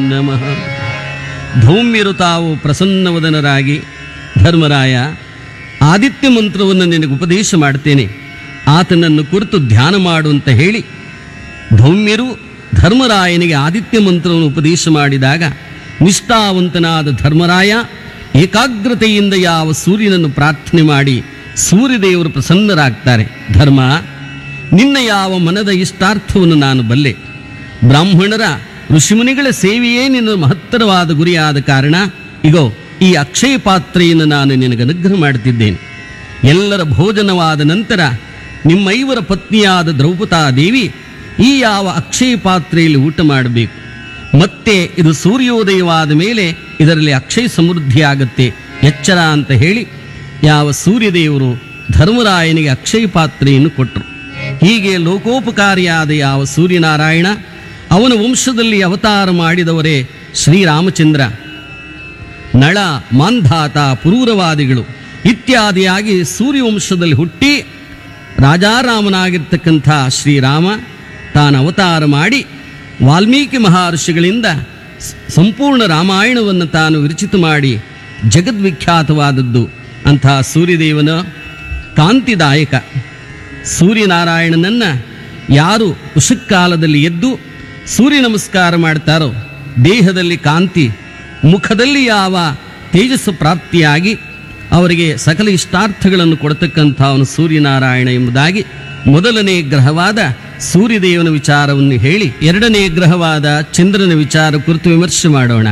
ನಮಃ ಧೌಮ್ಯರು ತಾವು ಪ್ರಸನ್ನವದನರಾಗಿ ಧರ್ಮರಾಯ ಆದಿತ್ಯ ಮಂತ್ರವನ್ನು ನಿನಗೆ ಉಪದೇಶ ಮಾಡ್ತೇನೆ ಆತನನ್ನು ಕುರಿತು ಧ್ಯಾನ ಮಾಡು ಅಂತ ಹೇಳಿ ಧೌಮ್ಯರು ಧರ್ಮರಾಯನಿಗೆ ಆದಿತ್ಯ ಮಂತ್ರವನ್ನು ಉಪದೇಶ ಮಾಡಿದಾಗ ನಿಷ್ಠಾವಂತನಾದ ಧರ್ಮರಾಯ ಏಕಾಗ್ರತೆಯಿಂದ ಯಾವ ಸೂರ್ಯನನ್ನು ಪ್ರಾರ್ಥನೆ ಮಾಡಿ ಸೂರ್ಯದೇವರು ಪ್ರಸನ್ನರಾಗ್ತಾರೆ ಧರ್ಮ ನಿನ್ನ ಯಾವ ಮನದ ಇಷ್ಟಾರ್ಥವನ್ನು ನಾನು ಬಲ್ಲೆ ಬ್ರಾಹ್ಮಣರ ಋಷಿಮುನಿಗಳ ಸೇವೆಯೇ ನಿನ್ನ ಮಹತ್ತರವಾದ ಗುರಿಯಾದ ಕಾರಣ ಇಗೋ ಈ ಅಕ್ಷಯ ಪಾತ್ರೆಯನ್ನು ನಾನು ನಿನಗೆ ಅನುಗ್ರಹ ಮಾಡುತ್ತಿದ್ದೇನೆ ಎಲ್ಲರ ಭೋಜನವಾದ ನಂತರ ನಿಮ್ಮೈವರ ಪತ್ನಿಯಾದ ದ್ರೌಪದಾದೇವಿ ಈ ಯಾವ ಅಕ್ಷಯ ಪಾತ್ರೆಯಲ್ಲಿ ಊಟ ಮಾಡಬೇಕು ಮತ್ತೆ ಇದು ಸೂರ್ಯೋದಯವಾದ ಮೇಲೆ ಇದರಲ್ಲಿ ಅಕ್ಷಯ ಸಮೃದ್ಧಿಯಾಗತ್ತೆ ಎಚ್ಚರ ಅಂತ ಹೇಳಿ ಯಾವ ಸೂರ್ಯದೇವರು ಧರ್ಮರಾಯನಿಗೆ ಅಕ್ಷಯ ಪಾತ್ರೆಯನ್ನು ಕೊಟ್ಟರು ಹೀಗೆ ಲೋಕೋಪಕಾರಿಯಾದ ಯಾವ ಸೂರ್ಯನಾರಾಯಣ ಅವನ ವಂಶದಲ್ಲಿ ಅವತಾರ ಮಾಡಿದವರೇ ಶ್ರೀರಾಮಚಂದ್ರ ನಳ ಮಾಂಧಾತ ಪುರೂರವಾದಿಗಳು ಇತ್ಯಾದಿಯಾಗಿ ಸೂರ್ಯವಂಶದಲ್ಲಿ ಹುಟ್ಟಿ ರಾಜಾರಾಮನಾಗಿರ್ತಕ್ಕಂಥ ಶ್ರೀರಾಮ ತಾನು ಅವತಾರ ಮಾಡಿ ವಾಲ್ಮೀಕಿ ಮಹರ್ಷಿಗಳಿಂದ ಸ- ಸಂಪೂರ್ಣ ರಾಮಾಯಣವನ್ನು ತಾನು ವಿರಚಿತ ಮಾಡಿ ಜಗದ್ವಿಖ್ಯಾತವಾದದ್ದು ಅಂತಹ ಸೂರ್ಯದೇವನ ಕಾಂತಿದಾಯಕ ಸೂರ್ಯನಾರಾಯಣನನ್ನು ಯಾರು ಉಷಕ್ಕಾಲದಲ್ಲಿ ಎದ್ದು ಸೂರ್ಯ ನಮಸ್ಕಾರ ಮಾಡ್ತಾರೋ ದೇಹದಲ್ಲಿ ಕಾಂತಿ ಮುಖದಲ್ಲಿ ಯಾವ ತೇಜಸ್ಸು ಪ್ರಾಪ್ತಿಯಾಗಿ ಅವರಿಗೆ ಸಕಲ ಇಷ್ಟಾರ್ಥಗಳನ್ನು ಕೊಡ್ತಕ್ಕಂಥ ಅವನು ಸೂರ್ಯನಾರಾಯಣ ಎಂಬುದಾಗಿ ಮೊದಲನೇ ಗ್ರಹವಾದ ಸೂರ್ಯದೇವನ ವಿಚಾರವನ್ನು ಹೇಳಿ ಎರಡನೇ ಗ್ರಹವಾದ ಚಂದ್ರನ ವಿಚಾರ ಕುರಿತು ವಿಮರ್ಶೆ ಮಾಡೋಣ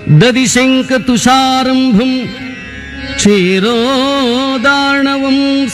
ದದಿಶಂಕ ತುಷಾರಂಭಂ ಕ್ಷೀರೋದಾರ್ಣವಂ